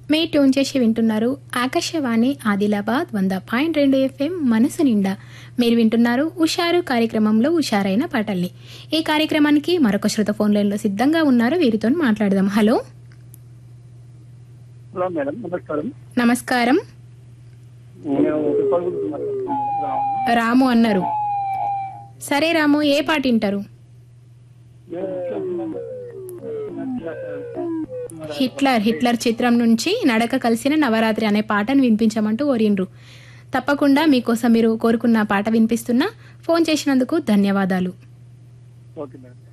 మే tune చేసి వింటున్నారు ఆకాశవాణి ఆదిలాబాద్ వంద పాయింట్ రెండు ఎఫ్ఎం మనసు నిండా మీరు వింటున్నారు ఉషారు కార్యక్రమంలో ఉషారైన పాటల్ని ఈ కార్యక్రమానికి మరొక శ్రుత ఫోన్ లైన్లో సిద్ధంగా ఉన్నారు వీరితో మాట్లాడదాం హలో హలో మేడం నమస్కారం నమస్కారం నేను ఉప్పల్ గురించి మాట్లాడుతున్నాను మేడం. రాము అన్నారు సరే రాము ఏ పాట వింటారు హిట్లర్ హిట్లర్ చిత్రం నుంచి నడక కలిసిన నవరాత్రి అనే పాటను వినిపించమంటూ కోరిండ్రు తప్పకుండా మీకోసం మీరు కోరుకున్న పాట వినిపిస్తున్నా ఫోన్ చేసినందుకు ధన్యవాదాలు ఓకే మేడం